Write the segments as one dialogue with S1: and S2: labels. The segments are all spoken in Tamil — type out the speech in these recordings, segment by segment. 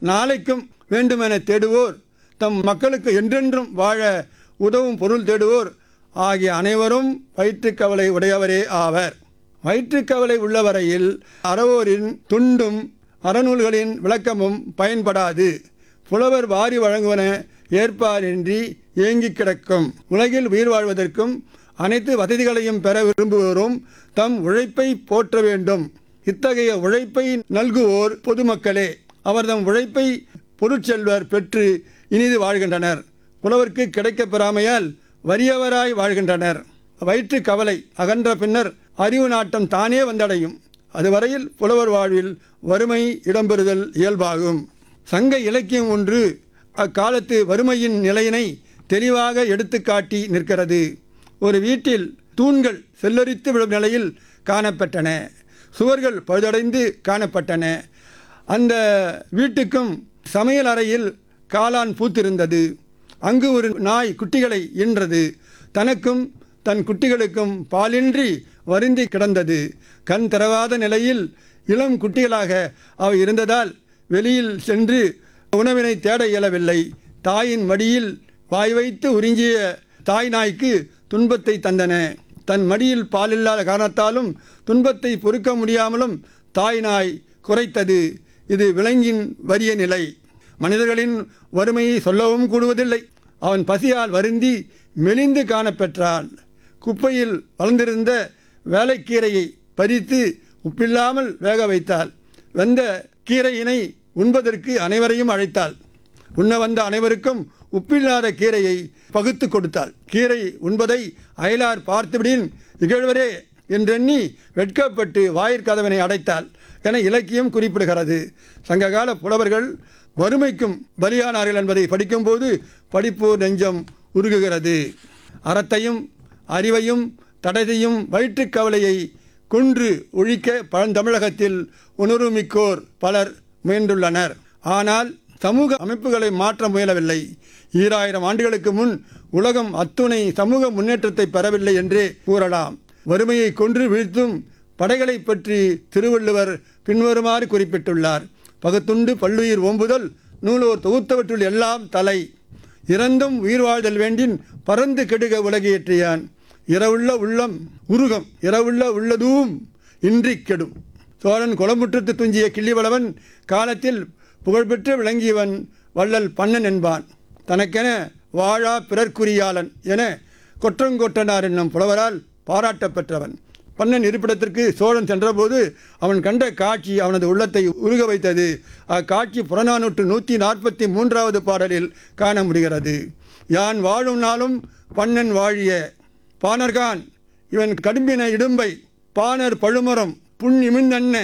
S1: நாளைக்கும் வேண்டுமென தேடுவோர் தம் மக்களுக்கு என்றென்றும் வாழ உதவும் பொருள் தேடுவோர் ஆகிய அனைவரும் வயிற்றுக்கவலை உடையவரே ஆவர் வயிற்றுக்கவலை உள்ளவரையில் அறவோரின் துண்டும் அறநூல்களின் விளக்கமும் பயன்படாது புலவர் வாரி வழங்குவன ஏற்பாரின்றி ஏங்கிக் கிடக்கும் உலகில் உயிர் வாழ்வதற்கும் அனைத்து வசதிகளையும் பெற விரும்புவோரும் தம் உழைப்பை போற்ற வேண்டும் இத்தகைய உழைப்பை நல்குவோர் பொதுமக்களே அவர் தம் உழைப்பை பொருட்செல்வர் பெற்று இனிது வாழ்கின்றனர் புலவர்க்கு கிடைக்கப் பெறாமையால் வறியவராய் வாழ்கின்றனர் வயிற்று கவலை அகன்ற பின்னர் அறிவு நாட்டம் தானே வந்தடையும் அதுவரையில் புலவர் வாழ்வில் வறுமை இடம்பெறுதல் இயல்பாகும் சங்க இலக்கியம் ஒன்று அக்காலத்து வறுமையின் நிலையினை தெளிவாக எடுத்துக்காட்டி நிற்கிறது ஒரு வீட்டில் தூண்கள் செல்லரித்து விடும் நிலையில் காணப்பட்டன சுவர்கள் பழுதடைந்து காணப்பட்டன அந்த வீட்டுக்கும் சமையல் அறையில் காளான் பூத்திருந்தது அங்கு ஒரு நாய் குட்டிகளை ஈன்றது தனக்கும் தன் குட்டிகளுக்கும் பாலின்றி வருந்தி கிடந்தது கண் திறவாத நிலையில் இளம் குட்டிகளாக அவை இருந்ததால் வெளியில் சென்று உணவினை தேட இயலவில்லை தாயின் மடியில் வாய் வைத்து உறிஞ்சிய தாய் நாய்க்கு துன்பத்தை தந்தன தன் மடியில் பாலில்லாத காரணத்தாலும் துன்பத்தை பொறுக்க முடியாமலும் தாய் நாய் குறைத்தது இது விலங்கின் வறிய நிலை மனிதர்களின் வறுமையை சொல்லவும் கூடுவதில்லை அவன் பசியால் வருந்தி மெலிந்து காணப்பெற்றான் குப்பையில் வளர்ந்திருந்த வேலைக்கீரையை பறித்து உப்பில்லாமல் வேக வைத்தாள் வெந்த கீரையினை உண்பதற்கு அனைவரையும் அழைத்தாள் உண்ண வந்த அனைவருக்கும் உப்பில்லாத கீரையை பகுத்து கொடுத்தாள் கீரை உண்பதை அயலார் பார்த்துவிடின் இகழ்வரே என்றெண்ணி வெட்கப்பட்டு வாயிற்கதவனை அடைத்தாள் என இலக்கியம் குறிப்பிடுகிறது சங்ககால புலவர்கள் வறுமைக்கும் பலியானார்கள் என்பதை படிக்கும்போது படிப்போர் நெஞ்சம் உருகுகிறது அறத்தையும் அறிவையும் தடதையும் வயிற்றுக் கவலையை கொன்று ஒழிக்க பழந்தமிழகத்தில் உணர்வுமிக்கோர் பலர் முயன்றுள்ளனர் ஆனால் சமூக அமைப்புகளை மாற்ற முயலவில்லை ஈராயிரம் ஆண்டுகளுக்கு முன் உலகம் அத்துணை சமூக முன்னேற்றத்தை பெறவில்லை என்றே கூறலாம் வறுமையை கொன்று வீழ்த்தும் படைகளை பற்றி திருவள்ளுவர் பின்வருமாறு குறிப்பிட்டுள்ளார் பகுத்துண்டு பல்லுயிர் ஓம்புதல் நூலோர் தொகுத்தவற்றுள் எல்லாம் தலை இறந்தும் உயிர் வாழ்தல் வேண்டின் பறந்து கெடுக உலகியற்றியான் இரவுள்ள உள்ளம் உருகம் இரவுள்ள உள்ளதும் இன்றி கெடும் சோழன் குளமுற்றத்து துஞ்சிய கிள்ளிவளவன் காலத்தில் புகழ்பெற்று விளங்கியவன் வள்ளல் பண்ணன் என்பான் தனக்கென வாழா பிறர்க்குரியாளன் என கொற்றங்கொட்டனார் என்னும் புலவரால் பாராட்டப் பெற்றவன் பண்ணன் இருப்பிடத்திற்கு சோழன் சென்றபோது அவன் கண்ட காட்சி அவனது உள்ளத்தை உருக வைத்தது அக்காட்சி புறநானூற்று நூற்றி நாற்பத்தி மூன்றாவது பாடலில் காண முடிகிறது யான் வாழும் நாளும் பண்ணன் வாழிய பாணர்கான் இவன் கடும்பின இடும்பை பாணர் பழுமரம் புண் இமிழ்ந்தன்ன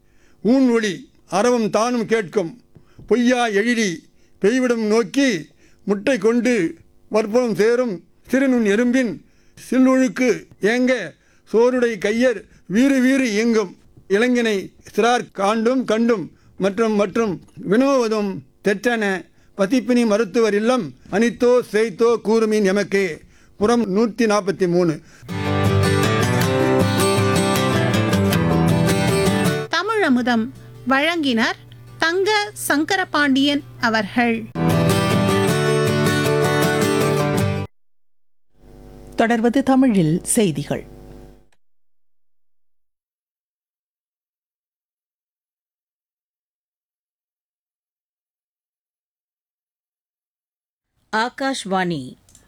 S1: ஊன் ஒளி அறவும் தானும் கேட்கும் பொய்யா எழிலி பெய்விடும் நோக்கி முட்டை கொண்டு வற்புறம் சேரும் சிறுநுண் எறும்பின் சில்லுழுக்கு ஏங்க சோருடை கையர் வீறு வீறு இயங்கும் இளைஞனை சிறார் காண்டும் கண்டும் மற்றும் மற்றும் வினோவதும் தெற்றன பசிப்பினி மருத்துவர் இல்லம் அனித்தோ செய்தோ கூறுமின் எமக்கே புறம் நூற்றி நாற்பத்தி மூணு
S2: தமிழமுதம் வழங்கினர் தங்க சங்கரபாண்டியன் அவர்கள்
S3: தொடர்வது தமிழில் செய்திகள்
S4: ஆகாஷ்வாணி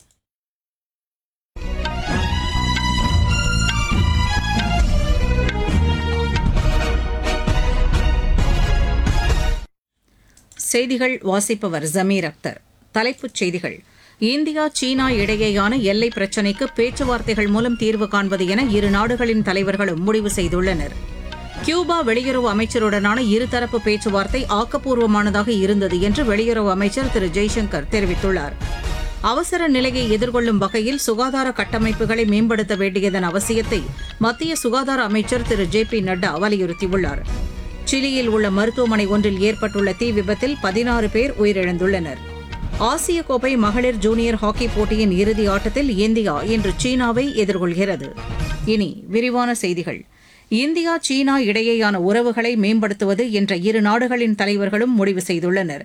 S4: செய்திகள் வாசிப்பவர் ஜமீர் அக்தர் தலைப்புச் செய்திகள் இந்தியா சீனா இடையேயான எல்லை பிரச்சினைக்கு பேச்சுவார்த்தைகள் மூலம் தீர்வு காண்பது என இரு நாடுகளின் தலைவர்களும் முடிவு செய்துள்ளனர் கியூபா வெளியுறவு அமைச்சருடனான இருதரப்பு பேச்சுவார்த்தை ஆக்கப்பூர்வமானதாக இருந்தது என்று வெளியுறவு அமைச்சர் திரு ஜெய்சங்கர் தெரிவித்துள்ளார் அவசர நிலையை எதிர்கொள்ளும் வகையில் சுகாதார கட்டமைப்புகளை மேம்படுத்த வேண்டியதன் அவசியத்தை மத்திய சுகாதார அமைச்சர் திரு ஜே பி நட்டா வலியுறுத்தியுள்ளார் சிலியில் உள்ள மருத்துவமனை ஒன்றில் ஏற்பட்டுள்ள தீ விபத்தில் பதினாறு பேர் உயிரிழந்துள்ளனர் ஆசிய கோப்பை மகளிர் ஜூனியர் ஹாக்கி போட்டியின் இறுதி ஆட்டத்தில் இந்தியா இன்று சீனாவை எதிர்கொள்கிறது இனி விரிவான செய்திகள் இந்தியா சீனா இடையேயான உறவுகளை மேம்படுத்துவது என்ற இரு நாடுகளின் தலைவர்களும் முடிவு செய்துள்ளனர்